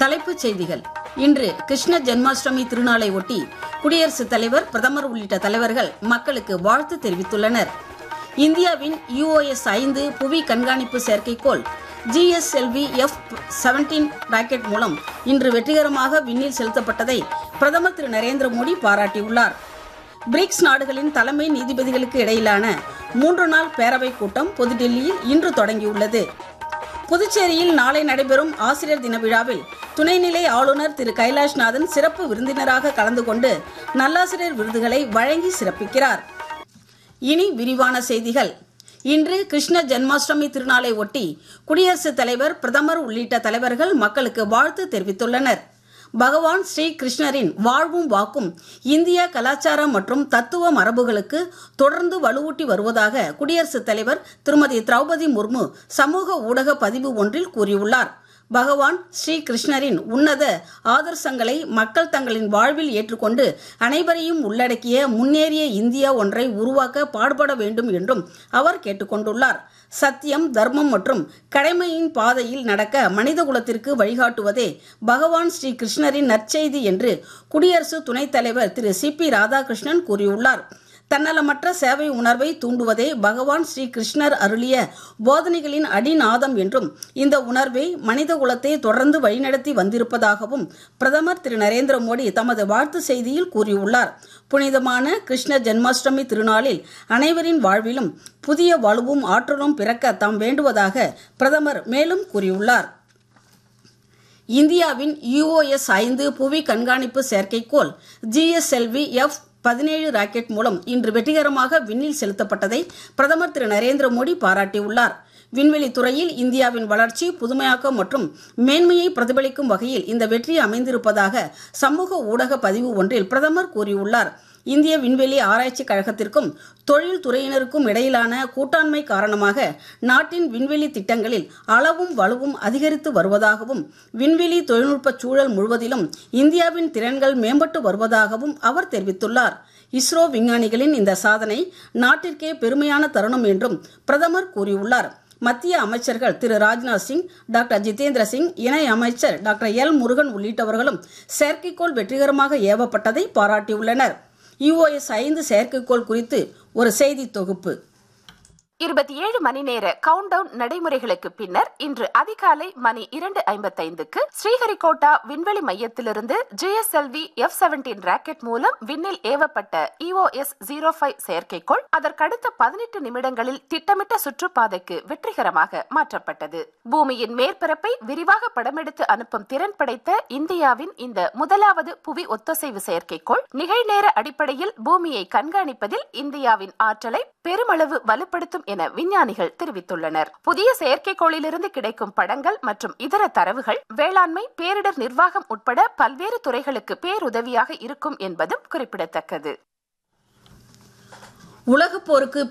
தலைப்புச் செய்திகள் இன்று கிருஷ்ண ஜென்மாஷ்டமி திருநாளை ஒட்டி குடியரசுத் தலைவர் பிரதமர் உள்ளிட்ட தலைவர்கள் மக்களுக்கு வாழ்த்து தெரிவித்துள்ளனர் இந்தியாவின் யுஓஎஸ் ஐந்து புவி கண்காணிப்பு செயற்கைக்கோள் ஜிஎஸ்எல்வி எஃப் செவன்டீன் ராக்கெட் மூலம் இன்று வெற்றிகரமாக விண்ணில் செலுத்தப்பட்டதை பிரதமர் திரு நரேந்திர மோடி பாராட்டியுள்ளார் பிரிக்ஸ் நாடுகளின் தலைமை நீதிபதிகளுக்கு இடையிலான மூன்று நாள் பேரவைக் கூட்டம் புதுடில்லியில் இன்று தொடங்கியுள்ளது புதுச்சேரியில் நாளை நடைபெறும் ஆசிரியர் தின விழாவில் துணைநிலை ஆளுநர் திரு கைலாஷ்நாதன் சிறப்பு விருந்தினராக கலந்து கொண்டு நல்லாசிரியர் விருதுகளை வழங்கி சிறப்பிக்கிறார் இனி விரிவான செய்திகள் இன்று கிருஷ்ண ஜென்மாஷ்டமி திருநாளை ஒட்டி குடியரசுத் தலைவர் பிரதமர் உள்ளிட்ட தலைவர்கள் மக்களுக்கு வாழ்த்து தெரிவித்துள்ளனர் பகவான் ஸ்ரீ கிருஷ்ணரின் வாழ்வும் வாக்கும் இந்திய கலாச்சாரம் மற்றும் தத்துவ மரபுகளுக்கு தொடர்ந்து வலுவூட்டி வருவதாக குடியரசுத் தலைவர் திருமதி திரௌபதி முர்மு சமூக ஊடக பதிவு ஒன்றில் கூறியுள்ளார் பகவான் ஸ்ரீ கிருஷ்ணரின் உன்னத ஆதர்சங்களை மக்கள் தங்களின் வாழ்வில் ஏற்றுக்கொண்டு அனைவரையும் உள்ளடக்கிய முன்னேறிய இந்தியா ஒன்றை உருவாக்க பாடுபட வேண்டும் என்றும் அவர் கேட்டுக்கொண்டுள்ளார் சத்தியம் தர்மம் மற்றும் கடமையின் பாதையில் நடக்க மனிதகுலத்திற்கு வழிகாட்டுவதே பகவான் ஸ்ரீ கிருஷ்ணரின் நற்செய்தி என்று குடியரசு துணைத் தலைவர் திரு சி பி ராதாகிருஷ்ணன் கூறியுள்ளார் தன்னலமற்ற சேவை உணர்வை தூண்டுவதே பகவான் ஸ்ரீ கிருஷ்ணர் அருளிய போதனைகளின் அடிநாதம் என்றும் இந்த உணர்வை மனித குலத்தை தொடர்ந்து வழிநடத்தி வந்திருப்பதாகவும் பிரதமர் திரு நரேந்திர மோடி தமது வாழ்த்து செய்தியில் கூறியுள்ளார் புனிதமான கிருஷ்ண ஜென்மாஷ்டமி திருநாளில் அனைவரின் வாழ்விலும் புதிய வலுவும் ஆற்றலும் பிறக்க தாம் வேண்டுவதாக பிரதமர் மேலும் கூறியுள்ளார் இந்தியாவின் யுஓஎஸ் ஐந்து புவி கண்காணிப்பு செயற்கைக்கோள் ஜிஎஸ்எல்வி எஃப் பதினேழு ராக்கெட் மூலம் இன்று வெற்றிகரமாக விண்ணில் செலுத்தப்பட்டதை பிரதமர் திரு நரேந்திர மோடி பாராட்டியுள்ளார் விண்வெளி துறையில் இந்தியாவின் வளர்ச்சி புதுமையாக்கம் மற்றும் மேன்மையை பிரதிபலிக்கும் வகையில் இந்த வெற்றி அமைந்திருப்பதாக சமூக ஊடக பதிவு ஒன்றில் பிரதமர் கூறியுள்ளார் இந்திய விண்வெளி ஆராய்ச்சி கழகத்திற்கும் தொழில் துறையினருக்கும் இடையிலான கூட்டாண்மை காரணமாக நாட்டின் விண்வெளி திட்டங்களில் அளவும் வலுவும் அதிகரித்து வருவதாகவும் விண்வெளி தொழில்நுட்ப சூழல் முழுவதிலும் இந்தியாவின் திறன்கள் மேம்பட்டு வருவதாகவும் அவர் தெரிவித்துள்ளார் இஸ்ரோ விஞ்ஞானிகளின் இந்த சாதனை நாட்டிற்கே பெருமையான தருணம் என்றும் பிரதமர் கூறியுள்ளார் மத்திய அமைச்சர்கள் திரு ராஜ்நாத் சிங் டாக்டர் ஜிதேந்திர சிங் இணை அமைச்சர் டாக்டர் எல் முருகன் உள்ளிட்டவர்களும் செயற்கைக்கோள் வெற்றிகரமாக ஏவப்பட்டதை பாராட்டியுள்ளனர் யுஓஎஸ் ஐந்து செயற்கைக்கோள் குறித்து ஒரு செய்தி தொகுப்பு இருபத்தி ஏழு மணி நேர கவுண்ட் டவுன் நடைமுறைகளுக்கு பின்னர் இன்று அதிகாலை மணி இரண்டு ஐம்பத்தைந்துக்கு ஸ்ரீஹரிகோட்டா விண்வெளி மையத்திலிருந்து ஜிஎஸ்எல்வி எஃப் செவன்டீன் ராக்கெட் மூலம் விண்ணில் ஏவப்பட்ட இஓஎஸ் ஜீரோ ஃபைவ் செயற்கைக்கோள் அதற்கடுத்த பதினெட்டு நிமிடங்களில் திட்டமிட்ட சுற்றுப்பாதைக்கு வெற்றிகரமாக மாற்றப்பட்டது பூமியின் மேற்பரப்பை விரிவாக படமெடுத்து அனுப்பும் திறன் படைத்த இந்தியாவின் இந்த முதலாவது புவி ஒத்தசைவு செயற்கைக்கோள் நிகழ்நேர அடிப்படையில் பூமியை கண்காணிப்பதில் இந்தியாவின் ஆற்றலை பெருமளவு வலுப்படுத்தும் என விஞ்ஞானிகள் தெரிவித்துள்ளனர் புதிய செயற்கைக்கோளிலிருந்து கிடைக்கும் படங்கள் மற்றும் இதர தரவுகள் வேளாண்மை பேரிடர் நிர்வாகம் உட்பட பல்வேறு துறைகளுக்கு பேருதவியாக இருக்கும் என்பதும் குறிப்பிடத்தக்கது உலகப் போருக்கு